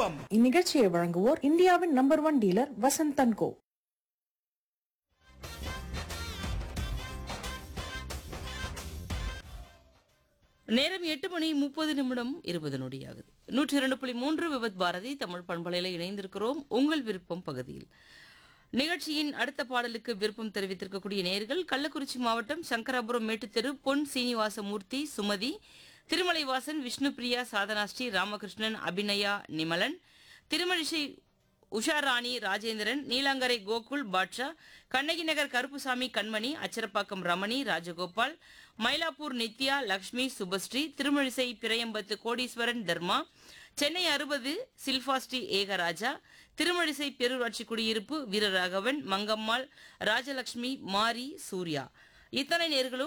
வணக்கம் இந்நிகழ்ச்சியை வழங்குவோர் இந்தியாவின் number one dealer Vasanthan co நேரம் எட்டு மணி முப்பது நிமிடம் இருபது நொடியாகுது நூற்றி இரண்டு புள்ளி மூன்று விபத் பாரதி தமிழ் பண்பலையில் இணைந்திருக்கிறோம் உங்கள் விருப்பம் பகுதியில் நிகழ்ச்சியின் அடுத்த பாடலுக்கு விருப்பம் தெரிவித்திருக்கக்கூடிய நேர்கள் கள்ளக்குறிச்சி மாவட்டம் சங்கராபுரம் மேட்டுத்தெரு பொன் சீனிவாசமூர்த்தி சுமதி திருமலைவாசன் விஷ்ணுபிரியா சாதனாஸ்ரீ ராமகிருஷ்ணன் அபிநயா நிமலன் திருமழிசை உஷாராணி ராஜேந்திரன் நீலாங்கரை கோகுல் பாட்ஷா கண்ணகி நகர் கருப்புசாமி கண்மணி அச்சரப்பாக்கம் ரமணி ராஜகோபால் மயிலாப்பூர் நித்யா லக்ஷ்மி சுபஸ்ரீ திருமழிசை பிரயம்பத்து கோடீஸ்வரன் தர்மா சென்னை அறுபது சில்பாஸ்ரீ ஏகராஜா திருமழிசை பேரூராட்சி குடியிருப்பு வீரராகவன் மங்கம்மாள் ராஜலட்சுமி மாரி சூர்யா இத்தனை நேர்களும்